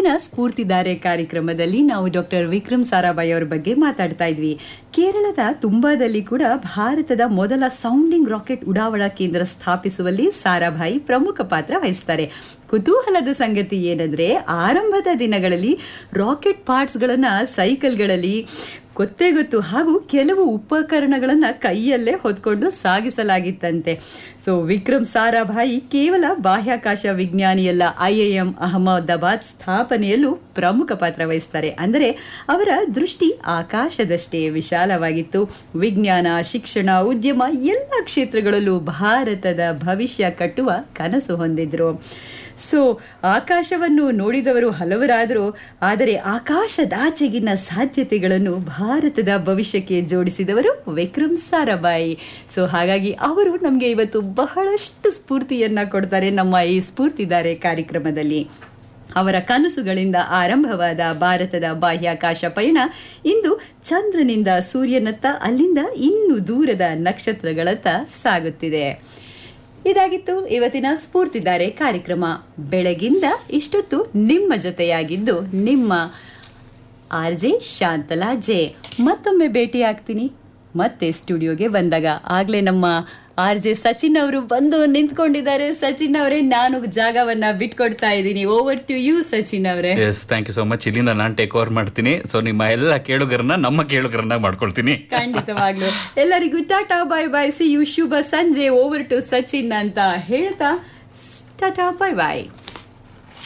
ಇವತ್ತಿನ ಸ್ಫೂರ್ತಿದಾರೆ ಕಾರ್ಯಕ್ರಮದಲ್ಲಿ ನಾವು ಡಾಕ್ಟರ್ ವಿಕ್ರಮ್ ಸಾರಾಭಾಯಿ ಅವರ ಬಗ್ಗೆ ಮಾತಾಡ್ತಾ ಇದ್ವಿ ಕೇರಳದ ತುಂಬಾದಲ್ಲಿ ಕೂಡ ಭಾರತದ ಮೊದಲ ಸೌಂಡಿಂಗ್ ರಾಕೆಟ್ ಉಡಾವಣಾ ಕೇಂದ್ರ ಸ್ಥಾಪಿಸುವಲ್ಲಿ ಸಾರಾಭಾಯಿ ಪ್ರಮುಖ ಪಾತ್ರ ವಹಿಸ್ತಾರೆ ಕುತೂಹಲದ ಸಂಗತಿ ಏನಂದ್ರೆ ಆರಂಭದ ದಿನಗಳಲ್ಲಿ ರಾಕೆಟ್ ಪಾರ್ಟ್ಸ್ಗಳನ್ನ ಸೈಕಲ್ಗಳಲ್ಲಿ ಗೊತ್ತೇ ಗೊತ್ತು ಹಾಗೂ ಕೆಲವು ಉಪಕರಣಗಳನ್ನ ಕೈಯಲ್ಲೇ ಹೊತ್ಕೊಂಡು ಸಾಗಿಸಲಾಗಿತ್ತಂತೆ ಸೊ ವಿಕ್ರಮ್ ಸಾರಾಭಾಯಿ ಕೇವಲ ಬಾಹ್ಯಾಕಾಶ ವಿಜ್ಞಾನಿಯಲ್ಲ ಐಎಎಂ ಅಹಮದಾಬಾದ್ ಸ್ಥಾಪನೆಯಲ್ಲೂ ಪ್ರಮುಖ ಪಾತ್ರ ವಹಿಸ್ತಾರೆ ಅಂದರೆ ಅವರ ದೃಷ್ಟಿ ಆಕಾಶದಷ್ಟೇ ವಿಶಾಲವಾಗಿತ್ತು ವಿಜ್ಞಾನ ಶಿಕ್ಷಣ ಉದ್ಯಮ ಎಲ್ಲ ಕ್ಷೇತ್ರಗಳಲ್ಲೂ ಭಾರತದ ಭವಿಷ್ಯ ಕಟ್ಟುವ ಕನಸು ಹೊಂದಿದ್ರು ಸೊ ಆಕಾಶವನ್ನು ನೋಡಿದವರು ಹಲವರಾದರೂ ಆದರೆ ಆಕಾಶದಾಚೆಗಿನ ಸಾಧ್ಯತೆಗಳನ್ನು ಭಾರತದ ಭವಿಷ್ಯಕ್ಕೆ ಜೋಡಿಸಿದವರು ವಿಕ್ರಮ್ ಸಾರಾಭಾಯಿ ಸೊ ಹಾಗಾಗಿ ಅವರು ನಮಗೆ ಇವತ್ತು ಬಹಳಷ್ಟು ಸ್ಫೂರ್ತಿಯನ್ನ ಕೊಡ್ತಾರೆ ನಮ್ಮ ಈ ಸ್ಫೂರ್ತಿದಾರೆ ಕಾರ್ಯಕ್ರಮದಲ್ಲಿ ಅವರ ಕನಸುಗಳಿಂದ ಆರಂಭವಾದ ಭಾರತದ ಬಾಹ್ಯಾಕಾಶ ಪಯಣ ಇಂದು ಚಂದ್ರನಿಂದ ಸೂರ್ಯನತ್ತ ಅಲ್ಲಿಂದ ಇನ್ನು ದೂರದ ನಕ್ಷತ್ರಗಳತ್ತ ಸಾಗುತ್ತಿದೆ ಇದಾಗಿತ್ತು ಇವತ್ತಿನ ಸ್ಫೂರ್ತಿದಾರೆ ಕಾರ್ಯಕ್ರಮ ಬೆಳಗಿಂದ ಇಷ್ಟೊತ್ತು ನಿಮ್ಮ ಜೊತೆಯಾಗಿದ್ದು ನಿಮ್ಮ ಆರ್ ಜೆ ಶಾಂತಲಾ ಜೆ ಮತ್ತೊಮ್ಮೆ ಭೇಟಿ ಆಗ್ತೀನಿ ಮತ್ತೆ ಸ್ಟುಡಿಯೋಗೆ ಬಂದಾಗ ಆಗ್ಲೇ ನಮ್ಮ ಆರ್ ಜೆ ಸಚಿನ್ ಅವರು ಬಂದು ನಿಂತ್ಕೊಂಡಿದ್ದಾರೆ ಸಚಿನ್ ಅವರೇ ನಾನು ಜಾಗವನ್ನ ಬಿಟ್ಕೊಡ್ತಾ ಇದ್ದೀನಿ ಓವರ್ ಟು ಯು ಸಚಿನ್ ಅವರೇ yes thank you so much ಇಲ್ಲಿಂದ ನಾನು ಟೇಕ್ ಓವರ್ ಮಾಡ್ತೀನಿ ಸೊ ನಿಮ್ಮ ಎಲ್ಲ ಕೇಳುಗರನ್ನ ನಮ್ಮ ಕೇಳುಗರನ್ನ ಮಾಡ್ಕೊಳ್ತೀನಿ ಖಂಡಿತವಾಗ್ಲು ಎಲ್ಲರಿಗೂ tata bye bye see you ಶುಭ ಸಂಜೆ ಓವರ್ ಟು ಸಚಿನ್ ಅಂತ ಹೇಳ್ತಾ ಟಾಟಾ ಬಾಯ್ ಬಾಯ್